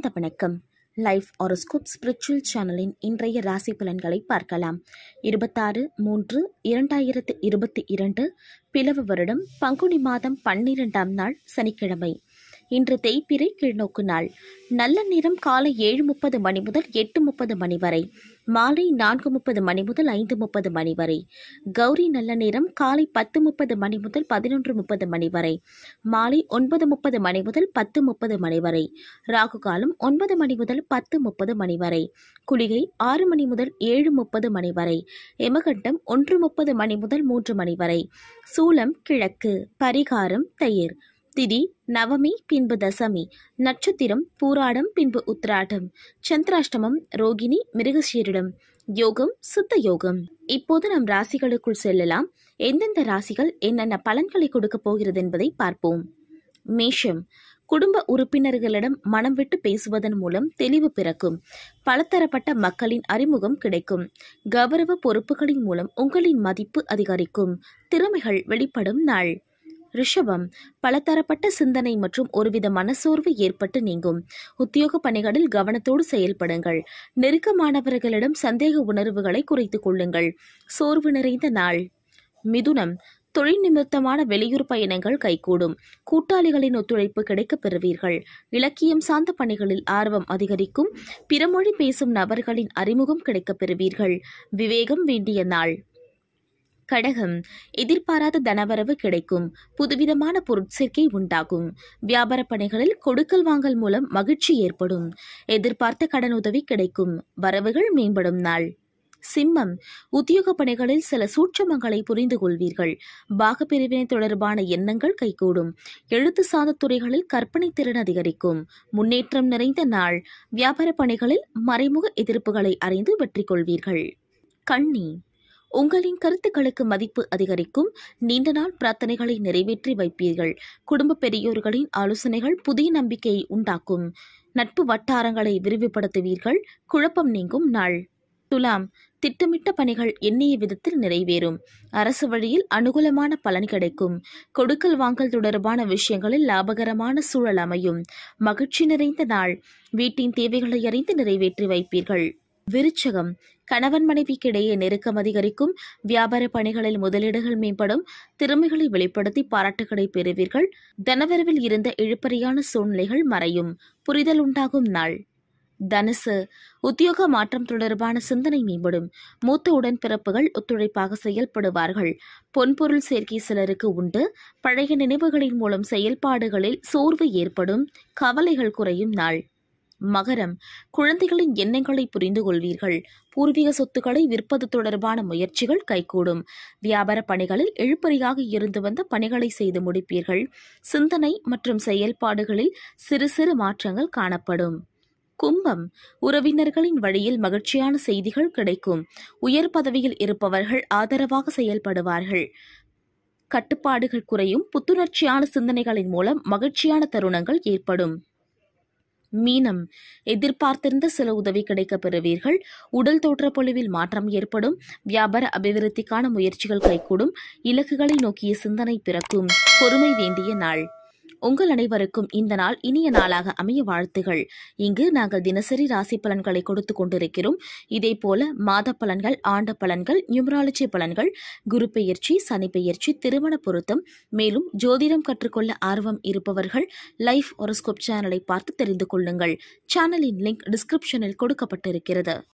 வணக்கம் life horoscope spiritual சேனலின் இன்றைய ராசி பலன்களை பார்க்கலாம் இருபத்தாறு மூன்று இரண்டாயிரத்து இருபத்தி இரண்டு பிளவு வருடம் பங்குனி மாதம் பன்னிரெண்டாம் நாள் சனிக்கிழமை இன்று தேய்பிறை கீழ்நோக்கு நாள் நல்ல நேரம் காலை ஏழு முப்பது மணி முதல் எட்டு முப்பது மணி வரை மாலை நான்கு முப்பது மணி முதல் ஐந்து முப்பது மணி வரை கௌரி நல்ல நேரம் காலை பத்து முப்பது மணி முதல் பதினொன்று முப்பது மணி வரை மாலை ஒன்பது முப்பது மணி முதல் பத்து முப்பது மணி வரை ராகு காலம் ஒன்பது மணி முதல் பத்து முப்பது மணி வரை குளிகை ஆறு மணி முதல் ஏழு முப்பது மணி வரை எமகண்டம் ஒன்று முப்பது மணி முதல் மூன்று மணி வரை சூலம் கிழக்கு பரிகாரம் தயிர் திதி நவமி பின்பு தசமி நட்சத்திரம் பூராடம் பின்பு உத்திராடம் சந்திராஷ்டமம் ரோகிணி மிருகசீரிடம் யோகம் சித்த யோகம் இப்போது நம் ராசிகளுக்குள் செல்லலாம் எந்தெந்த ராசிகள் என்னென்ன பலன்களை கொடுக்க போகிறது என்பதை பார்ப்போம் மேஷம் குடும்ப உறுப்பினர்களிடம் மனம் விட்டு பேசுவதன் மூலம் தெளிவு பிறக்கும் பலதரப்பட்ட மக்களின் அறிமுகம் கிடைக்கும் கௌரவ பொறுப்புகளின் மூலம் உங்களின் மதிப்பு அதிகரிக்கும் திறமைகள் வெளிப்படும் நாள் ரிஷபம் பலதரப்பட்ட சிந்தனை மற்றும் ஒருவித மனசோர்வு ஏற்பட்டு நீங்கும் உத்தியோக பணிகளில் கவனத்தோடு செயல்படுங்கள் நெருக்கமானவர்களிடம் சந்தேக உணர்வுகளை குறைத்துக் கொள்ளுங்கள் சோர்வு நிறைந்த நாள் மிதுனம் தொழில் நிமித்தமான வெளியூர் பயணங்கள் கைகூடும் கூட்டாளிகளின் ஒத்துழைப்பு கிடைக்கப் பெறுவீர்கள் இலக்கியம் சார்ந்த பணிகளில் ஆர்வம் அதிகரிக்கும் பிறமொழி பேசும் நபர்களின் அறிமுகம் கிடைக்கப் பெறுவீர்கள் விவேகம் வேண்டிய நாள் கடகம் எதிர்பாராத தனவரவு கிடைக்கும் புதுவிதமான பொருட்சேர்க்கை உண்டாகும் வியாபார பணிகளில் கொடுக்கல் வாங்கல் மூலம் மகிழ்ச்சி ஏற்படும் எதிர்பார்த்த கடன் உதவி கிடைக்கும் வரவுகள் மேம்படும் நாள் சிம்மம் உத்தியோக பணிகளில் சில சூட்சமங்களை புரிந்து கொள்வீர்கள் பாகப்பிரிவினை தொடர்பான எண்ணங்கள் கைகூடும் எழுத்து சார்ந்த துறைகளில் கற்பனை திறன் அதிகரிக்கும் முன்னேற்றம் நிறைந்த நாள் வியாபார பணிகளில் மறைமுக எதிர்ப்புகளை அறிந்து வெற்றி கொள்வீர்கள் கண்ணி உங்களின் கருத்துக்களுக்கு மதிப்பு அதிகரிக்கும் நீண்ட நாள் பிரார்த்தனைகளை நிறைவேற்றி வைப்பீர்கள் குடும்ப பெரியோர்களின் ஆலோசனைகள் புதிய நம்பிக்கையை உண்டாக்கும் நட்பு வட்டாரங்களை விரிவுபடுத்துவீர்கள் குழப்பம் நீங்கும் நாள் துலாம் திட்டமிட்ட பணிகள் எண்ணிய விதத்தில் நிறைவேறும் அரசு வழியில் அனுகூலமான பலன் கிடைக்கும் கொடுக்கல் வாங்கல் தொடர்பான விஷயங்களில் லாபகரமான சூழல் அமையும் மகிழ்ச்சி நிறைந்த நாள் வீட்டின் தேவைகளை அறிந்து நிறைவேற்றி வைப்பீர்கள் விருச்சகம் கணவன் மனைவிக்கிடையே நெருக்கம் அதிகரிக்கும் வியாபார பணிகளில் முதலீடுகள் மேம்படும் திறமைகளை வெளிப்படுத்தி பாராட்டுகளை பெறுவீர்கள் தனவரவில் இருந்த இழுப்பறியான சூழ்நிலைகள் மறையும் புரிதல் உண்டாகும் நாள் தனுசு உத்தியோக மாற்றம் தொடர்பான சிந்தனை மேம்படும் மூத்த உடன்பிறப்புகள் ஒத்துழைப்பாக செயல்படுவார்கள் பொன்பொருள் சேர்க்கை சிலருக்கு உண்டு பழைய நினைவுகளின் மூலம் செயல்பாடுகளில் சோர்வு ஏற்படும் கவலைகள் குறையும் நாள் மகரம் குழந்தைகளின் எண்ணங்களை புரிந்து கொள்வீர்கள் பூர்வீக சொத்துக்களை விற்பது தொடர்பான முயற்சிகள் கைகூடும் வியாபார பணிகளில் இழுபறியாக இருந்து வந்த பணிகளை செய்து முடிப்பீர்கள் சிந்தனை மற்றும் செயல்பாடுகளில் சிறு சிறு மாற்றங்கள் காணப்படும் கும்பம் உறவினர்களின் வழியில் மகிழ்ச்சியான செய்திகள் கிடைக்கும் உயர் பதவியில் இருப்பவர்கள் ஆதரவாக செயல்படுவார்கள் கட்டுப்பாடுகள் குறையும் புத்துணர்ச்சியான சிந்தனைகளின் மூலம் மகிழ்ச்சியான தருணங்கள் ஏற்படும் மீனம் எதிர்பார்த்திருந்த சில உதவி கிடைக்கப் பெறுவீர்கள் உடல் தோற்ற பொழிவில் மாற்றம் ஏற்படும் வியாபார அபிவிருத்திக்கான முயற்சிகள் கைகூடும் இலக்குகளை நோக்கிய சிந்தனை பிறக்கும் பொறுமை வேண்டிய நாள் உங்கள் அனைவருக்கும் இந்த நாள் இனிய நாளாக அமைய வாழ்த்துகள் இங்கு நாங்கள் தினசரி ராசி பலன்களை கொடுத்து கொண்டிருக்கிறோம் இதே போல மாத பலன்கள் ஆண்ட பலன்கள் நியூமராலஜி பலன்கள் குரு பெயர்ச்சி சனி பெயர்ச்சி திருமண பொருத்தம் மேலும் ஜோதிடம் கற்றுக்கொள்ள ஆர்வம் இருப்பவர்கள் லைஃப் ஒரோஸ்கோப் சேனலை பார்த்து தெரிந்து கொள்ளுங்கள் சேனலின் லிங்க் டிஸ்கிரிப்ஷனில் கொடுக்கப்பட்டிருக்கிறது